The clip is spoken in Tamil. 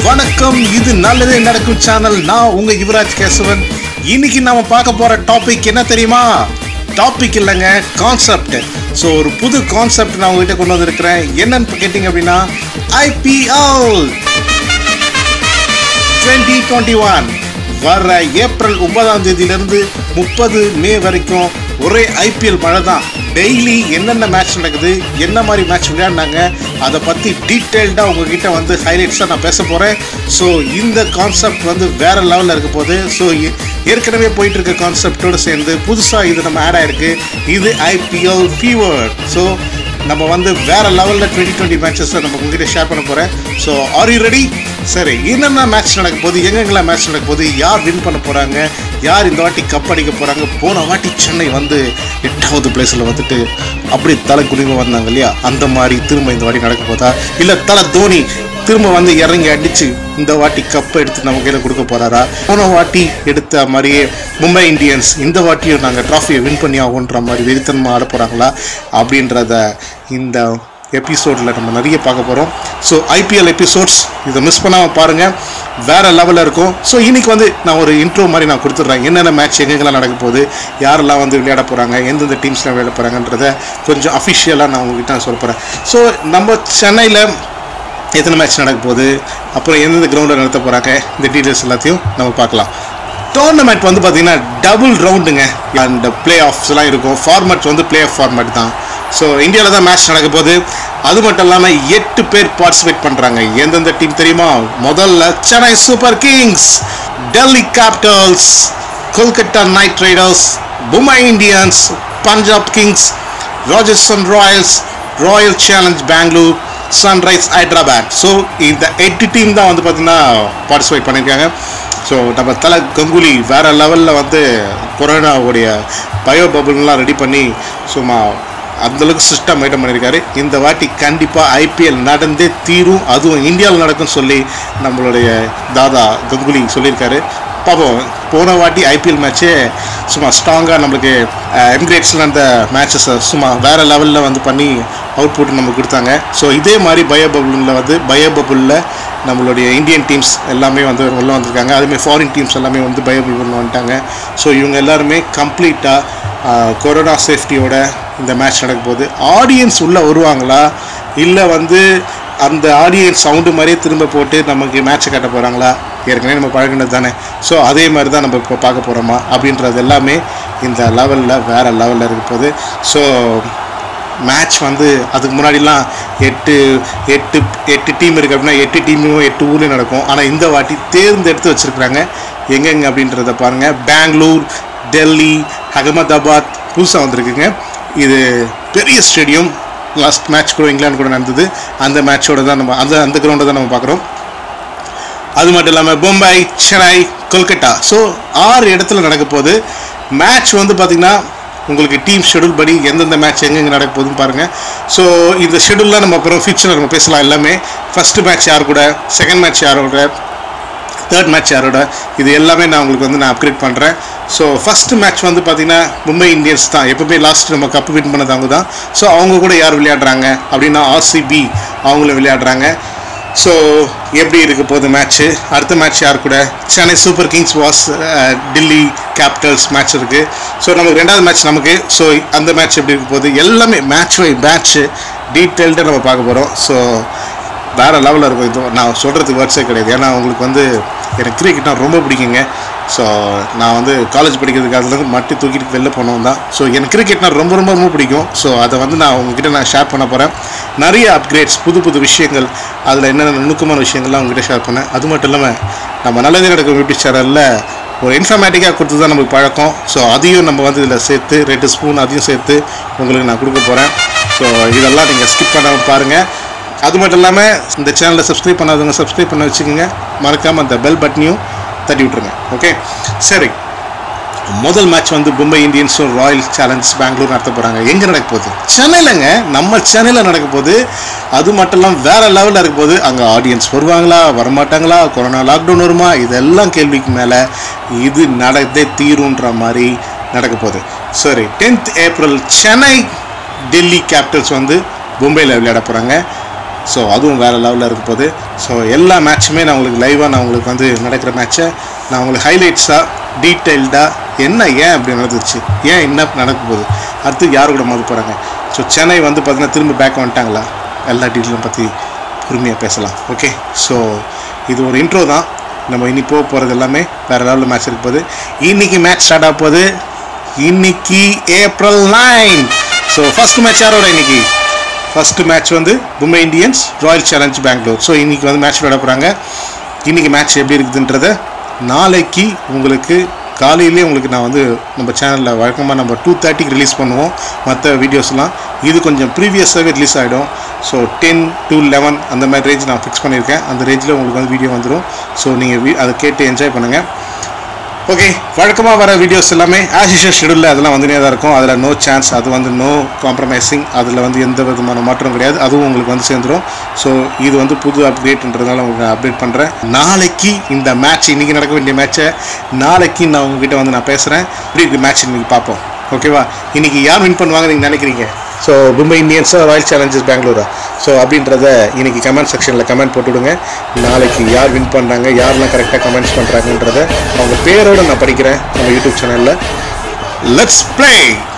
வணக்கம் இது நல்லதே நடக்கும் சேனல் நான் உங்க யுவராஜ் கேசவன் இன்னைக்கு நாம பார்க்க போற டாபிக் என்ன தெரியுமா டாபிக் இல்லைங்க கான்செப்ட் ஸோ ஒரு புது கான்செப்ட் நான் உங்ககிட்ட கொண்டு வந்திருக்கிறேன் என்னன்னு கேட்டிங்க அப்படின்னா ஐபிஎல் டுவெண்ட்டி டுவெண்ட்டி ஒன் வர ஏப்ரல் ஒன்பதாம் தேதியிலிருந்து முப்பது மே வரைக்கும் ஒரே ஐபிஎல் மழை தான் டெய்லி என்னென்ன மேட்ச் நடக்குது என்ன மாதிரி மேட்ச் விளையாடினாங்க அதை பற்றி டீட்டெயில்டாக உங்ககிட்ட வந்து ஹைலைட்ஸாக நான் பேச போகிறேன் ஸோ இந்த கான்செப்ட் வந்து வேற லெவலில் இருக்க போகுது ஸோ ஏற்கனவே போயிட்டு இருக்க கான்செப்டோடு சேர்ந்து புதுசாக இது நம்ம ஆட் ஆயிருக்கு இது ஐபிஎல் ஃபீவர் ஸோ நம்ம வந்து வேற லெவலில் டுவெண்ட்டி டுவெண்ட்டி மேட்சஸை நம்ம உங்ககிட்ட ஷேர் பண்ண போகிறேன் ஸோ ஆர் யூ ரெடி சரி என்னென்ன மேட்ச் நடக்க போகுது எங்கெங்கெல்லாம் மேட்ச் நடக்க போகுது யார் வின் பண்ண போகிறாங்க யார் இந்த வாட்டி கப் அடிக்க போகிறாங்க போன வாட்டி சென்னை வந்து எட்டாவது பிளேஸில் வந்துட்டு அப்படி தலை குடிங்க வந்தாங்க இல்லையா அந்த மாதிரி திரும்ப இந்த வாட்டி நடக்க போதா இல்லை தலை தோனி திரும்ப வந்து இறங்கி அடிச்சு இந்த வாட்டி கப் எடுத்து நம்ம கையில் கொடுக்க போறாரா போன வாட்டி எடுத்த மாதிரியே மும்பை இந்தியன்ஸ் இந்த வாட்டியும் நாங்கள் ட்ராஃபியை வின் பண்ணி ஆகுன்ற மாதிரி வெறித்தனமாக ஆட போகிறாங்களா அப்படின்றத இந்த எபிசோடில் நம்ம நிறைய பார்க்க போகிறோம் ஸோ ஐபிஎல் எபிசோட்ஸ் இதை மிஸ் பண்ணாமல் பாருங்கள் வேறு லெவலில் இருக்கும் ஸோ இன்னைக்கு வந்து நான் ஒரு இன்ட்ரோ மாதிரி நான் கொடுத்துட்றேன் என்னென்ன மேட்ச் எங்கெங்கெல்லாம் நடக்க போகுது யாரெல்லாம் வந்து விளையாட போகிறாங்க எந்தெந்த டீம்ஸ்லாம் விளையாட போகிறாங்கன்றத கொஞ்சம் அஃபிஷியலாக நான் உங்ககிட்ட நான் சொல்ல போகிறேன் ஸோ நம்ம சென்னையில் எத்தனை மேட்ச் நடக்க போகுது அப்புறம் எந்தெந்த கிரவுண்டில் நடத்த போகிறாங்க இந்த டீட்டெயில்ஸ் எல்லாத்தையும் நம்ம பார்க்கலாம் டோர்னமெண்ட் வந்து பார்த்தீங்கன்னா டபுள் ரவுண்டுங்க அண்ட் பிளே ஆஃப்ஸ்லாம் இருக்கும் ஃபார்மேட் வந்து பிளே ஆஃப் ஃபார்மேட் தான் ஸோ இந்தியாவில் தான் மேட்ச் நடக்க போகுது அது மட்டும் இல்லாமல் எட்டு பேர் பார்ட்டிசிபேட் பண்ணுறாங்க எந்தெந்த டீம் தெரியுமா முதல்ல Chennai Super Kings Delhi Capitals Kolkata Knight Riders Mumbai Indians Punjab Kings Rajasthan Royals Royal Challenge Bangalore Sunrise Hyderabad so இந்த எட்டு டீம் தான் வந்து பார்த்தீங்கன்னா பார்ட்டிசிபேட் பண்ணியிருக்காங்க ஸோ நம்ம தலை கங்குலி வேறு லெவலில் வந்து கொரோனாவுடைய பயோ பபுள்லாம் ரெடி பண்ணி சும்மா அந்தளவுக்கு சிஸ்டம் மைட்டம் பண்ணியிருக்காரு இந்த வாட்டி கண்டிப்பாக ஐபிஎல் நடந்தே தீரும் அதுவும் இந்தியாவில் நடக்கும்னு சொல்லி நம்மளுடைய தாதா கங்குலி சொல்லியிருக்காரு பார்ப்போம் போன வாட்டி ஐபிஎல் மேட்ச்சே சும்மா ஸ்ட்ராங்காக நம்மளுக்கு எம்கிரேட்ஸில் அந்த மேட்சஸை சும்மா வேறு லெவலில் வந்து பண்ணி அவுட் புட் நமக்கு கொடுத்தாங்க ஸோ இதே மாதிரி பயோ பபுளில் வந்து பயோ பபுளில் நம்மளுடைய இந்தியன் டீம்ஸ் எல்லாமே வந்து உள்ள வந்திருக்காங்க அதுமாதிரி ஃபாரின் டீம்ஸ் எல்லாமே வந்து பயோ பபுள் வந்துட்டாங்க ஸோ இவங்க எல்லாருமே கம்ப்ளீட்டாக கொரோனா சேஃப்டியோட இந்த மேட்ச் நடக்க போகுது ஆடியன்ஸ் உள்ளே வருவாங்களா இல்லை வந்து அந்த ஆடியன்ஸ் சவுண்டு மாதிரியே திரும்ப போட்டு நமக்கு மேட்ச்சை கட்ட போகிறாங்களா ஏற்கனவே நம்ம பழகினது தானே ஸோ அதே மாதிரி தான் நம்ம இப்போ பார்க்க போகிறோமா அப்படின்றது எல்லாமே இந்த லெவலில் வேறு லெவலில் இருக்க போகுது ஸோ மேட்ச் வந்து அதுக்கு முன்னாடிலாம் எட்டு எட்டு எட்டு டீம் இருக்குது அப்படின்னா எட்டு டீமும் எட்டு ஊர்லேயும் நடக்கும் ஆனால் இந்த வாட்டி தேர்ந்தெடுத்து வச்சுருக்குறாங்க எங்கெங்க அப்படின்றத பாருங்கள் பெங்களூர் டெல்லி அகமதாபாத் புதுசாக வந்திருக்குங்க இது பெரிய ஸ்டேடியம் லாஸ்ட் மேட்ச் கூட இங்கிலாந்து கூட நடந்தது அந்த மேட்சோட தான் நம்ம அந்த அந்த கிரவுண்டை தான் நம்ம பார்க்குறோம் அது மட்டும் இல்லாமல் மும்பை சென்னை கொல்கட்டா ஸோ ஆறு இடத்துல நடக்க போகுது மேட்ச் வந்து பார்த்திங்கன்னா உங்களுக்கு டீம் ஷெடியூல் படி எந்தெந்த மேட்ச் எங்கெங்கே நடக்க போகுதுன்னு பாருங்கள் ஸோ இந்த ஷெடியூல்லாம் நம்ம அப்புறம் ஃபியூச்சரில் நம்ம பேசலாம் எல்லாமே ஃபஸ்ட்டு மேட்ச் யார் கூட செகண்ட் மேட்ச் யாரோட தேர்ட் மேட்ச் யாரோட இது எல்லாமே நான் உங்களுக்கு வந்து நான் அப்கிரேட் பண்ணுறேன் ஸோ ஃபஸ்ட்டு மேட்ச் வந்து பார்த்திங்கன்னா மும்பை இந்தியன்ஸ் தான் எப்பவுமே லாஸ்ட் நம்ம கப்பு வின் பண்ணது அவங்க தான் ஸோ அவங்க கூட யார் விளையாடுறாங்க அப்படின்னா ஆர்சிபி அவங்களும் விளையாடுறாங்க ஸோ எப்படி இருக்க போகுது மேட்ச்சு அடுத்த மேட்ச் யார் கூட Chennai Super Kings was Delhi Capitals match இருக்குது ஸோ நமக்கு ரெண்டாவது மேட்ச் நமக்கு ஸோ அந்த மேட்ச் எப்படி இருக்க போகுது எல்லாமே மேட்ச் பை மேட்ச்சு டீட்டெயில்டாக நம்ம பார்க்க போகிறோம் ஸோ வேறு லெவலில் இருக்கும் இது நான் சொல்கிறதுக்கு வேர்ட்ஸே கிடையாது ஏன்னா உங்களுக்கு வந்து எனக்கு கிரிக்கெட்னா ரொம்ப பிடிக்குங்க ஸோ நான் வந்து காலேஜ் படிக்கிறதுக்கு அதுலேருந்து மட்டி தூக்கிட்டு வெளில போனோம் தான் ஸோ எனக்கு கிரிக்கெட்னா ரொம்ப ரொம்ப ரொம்ப பிடிக்கும் ஸோ அதை வந்து நான் உங்ககிட்ட நான் ஷேர் பண்ண போகிறேன் நிறைய அப்கிரேட்ஸ் புது புது விஷயங்கள் அதில் என்னென்ன நுணுக்கமான விஷயங்கள்லாம் உங்ககிட்ட ஷேர் பண்ணேன் அது மட்டும் இல்லாமல் நம்ம நல்லதே நடக்கும் யூடியூப் சேனலில் ஒரு இன்ஃபர்மேட்டிக்காக கொடுத்து தான் நமக்கு பழக்கம் ஸோ அதையும் நம்ம வந்து இதில் சேர்த்து ரெண்டு ஸ்பூன் அதையும் சேர்த்து உங்களுக்கு நான் கொடுக்க போகிறேன் ஸோ இதெல்லாம் நீங்கள் ஸ்கிப் பண்ணாமல் பாருங்கள் அது மட்டும் இல்லாமல் இந்த சேனலை சப்ஸ்கிரைப் பண்ணாதவங்க சப்ஸ்கிரைப் பண்ண வச்சுக்கோங்க மறக்காமல் அந்த பெல் பட்டனையும் தட்டி விட்ருங்க ஓகே சரி முதல் மேட்ச் வந்து மும்பை இந்தியன்ஸும் ராயல் சேலஞ்ச் பெங்களூர் நடத்த போகிறாங்க எங்கே நடக்க போகுது சென்னையிலங்க நம்ம சென்னையில் நடக்க போகுது அது மட்டும் இல்லாமல் வேறு லெவலில் இருக்க போது அங்கே ஆடியன்ஸ் வருவாங்களா வரமாட்டாங்களா கொரோனா லாக்டவுன் வருமா இதெல்லாம் கேள்விக்கு மேலே இது நடந்தே தீருன்ற மாதிரி நடக்க போகுது சரி tenth April Chennai Delhi Capitals வந்து மும்பையில் விளையாட போகிறாங்க ஸோ அதுவும் வேறு லெவலில் இருக்க போகுது ஸோ எல்லா மேட்சுமே நான் உங்களுக்கு லைவாக நான் உங்களுக்கு வந்து நடக்கிற மேட்ச்சை நான் உங்களுக்கு ஹைலைட்ஸாக டீட்டெயில்டாக என்ன ஏன் அப்படி நடந்துச்சு ஏன் என்ன நடக்க போகுது அடுத்து யார் கூட மோத போகிறாங்க ஸோ சென்னை வந்து பார்த்தீங்கன்னா திரும்ப பேக் வந்துட்டாங்களா எல்லா டீட்டெயிலும் பற்றி பொறுமையாக பேசலாம் ஓகே ஸோ இது ஒரு இன்ட்ரோ தான் நம்ம இனி போக போகிறது எல்லாமே வேறு லெவலில் மேட்ச் இருக்க போகுது இன்னைக்கு மேட்ச் ஸ்டார்ட் ஆக போகுது இன்னைக்கு April nine so first match யாரோட இன்னைக்கு ஃபர்ஸ்ட் மேட்ச் வந்து Mumbai Indians Royal Challenge Bangalore so இன்னைக்கு வந்து மேட்ச் விளையாட போகிறாங்க இன்னைக்கு மேட்ச் எப்படி இருக்குதுன்றத நாளைக்கு உங்களுக்கு காலையிலே உங்களுக்கு நான் வந்து நம்ம சேனலில் வழக்கமாக நம்ம டூ தேர்ட்டிக்கு ரிலீஸ் பண்ணுவோம் மற்ற வீடியோஸ்லாம் இது கொஞ்சம் ப்ரீவியஸாகவே ரிலீஸ் ஆகிடும் ஸோ டென் டு லெவன் அந்த மாதிரி ரேஞ்ச் நான் ஃபிக்ஸ் பண்ணியிருக்கேன் அந்த ரேஞ்சில் உங்களுக்கு வந்து வீடியோ வந்துடும் ஸோ நீங்கள் அதை கேட்டு என்ஜாய் பண்ணுங்கள் ஓகே வழக்கமாக வர வீடியோஸ் எல்லாமே ஆஸ் யூஷுவல் ஷெடியூலில் அதெல்லாம் வந்துனே தான் இருக்கும் அதில் நோ சான்ஸ் அது வந்து நோ காம்ப்ரமைசிங் அதில் வந்து எந்த விதமான மாற்றம் கிடையாது அதுவும் உங்களுக்கு வந்து சேர்ந்துடும் ஸோ இது வந்து புது அப்டேட்ன்றதுனால உங்களுக்கு அப்டேட் பண்ணுறேன் நாளைக்கு இந்த மேட்ச் இன்றைக்கி நடக்க வேண்டிய மேட்ச்சை நாளைக்கு நான் உங்ககிட்ட வந்து நான் பேசுகிறேன் இப்படி இருக்கு மேட்ச் இன்றைக்கி பார்ப்போம் ஓகேவா இன்றைக்கி யார் வின் பண்ணுவாங்க நீங்கள் நினைக்கிறீங்க ஸோ மும்பை இந்தியன்ஸா ராயல் சேலஞ்சர்ஸ் பெங்களூரா ஸோ அப்படின்றத இன்னைக்கு கமெண்ட் செக்ஷனில் கமெண்ட் போட்டுவிடுங்க நாளைக்கு யார் வின் பண்ணுறாங்க யாரெல்லாம் கரெக்டாக கமெண்ட்ஸ் பண்ணுறாங்கன்றத அவங்க பேரோட நான் படிக்கிறேன் நம்ம யூடியூப் சேனலில் லெட்ஸ் ப்ளே